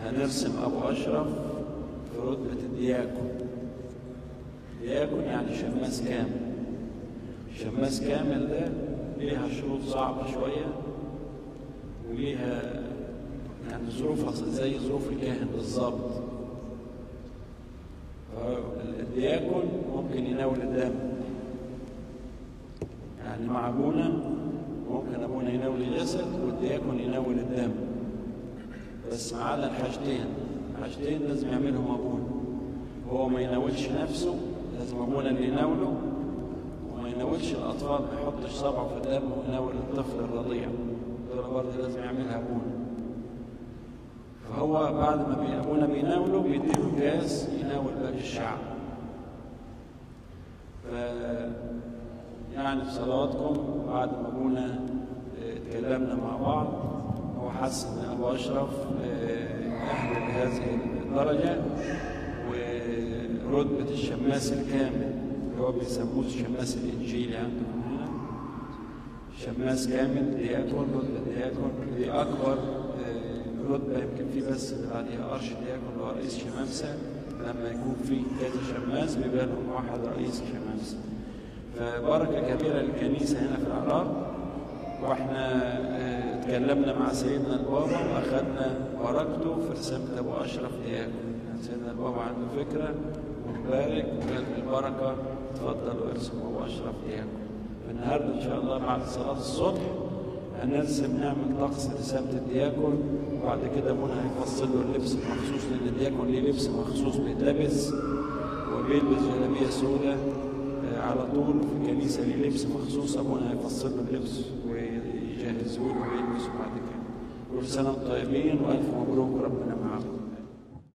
هنرسم أبو أشرف في رتبة الدياكون دياكون يعني شماس كامل شماس كامل ده ليها شروط صعبة شوية وليها يعني ظروفها زي ظروف الكاهن بالظبط الدياكون ممكن يناول الدم يعني مع ابونا ممكن ابونا يناول الجسد والدياكون يناول الدم بس ما عدا الحاجتين حاجتين لازم يعملهم ابونا هو ما يناولش نفسه لازم ابونا اللي يناوله وما يناولش الاطفال ما يحطش صبعه في الدم ويناول الطفل الرضيع دول برضه لازم يعملها ابونا فهو بعد ما ابونا بيناوله بيديله كاس يناول باقي الشعب ف يعني في صلواتكم بعد ما ابونا اتكلمنا مع بعض هو حس ان ابو اشرف اهل لهذه الدرجه ورتبه الشماس الكامل اللي هو بيسموه الشماس الانجيلي عندهم هنا شماس كامل دياكون رتبه دياكون دي اكبر رتبه يمكن في بس بعديها ارش دياكون اللي هو رئيس شمامسه لما يكون في كذا شماس بيبقى لهم واحد رئيس شمامسه فبركه كبيره للكنيسه هنا في العراق واحنا اتكلمنا مع سيدنا البابا واخذنا بركته في رساله ابو اشرف دياكون يعني سيدنا البابا عنده فكره ونبارك وقال البركه اتفضلوا ارسموا ابو اشرف دياكون النهارده ان شاء الله بعد صلاه الصبح هنرسم نعمل طقس رساله الدياكون وبعد كده ابونا هيفصل له اللبس المخصوص لان الدياكون ليه لبس مخصوص بيتلبس وبيلبس جلابيه سوداء على طول في الكنيسة ليه لبس مخصوص أبونا هيفصل له اللبس ويجهزوه له ويلبسه بعد كده كل سنة وانتم طيبين وألف مبروك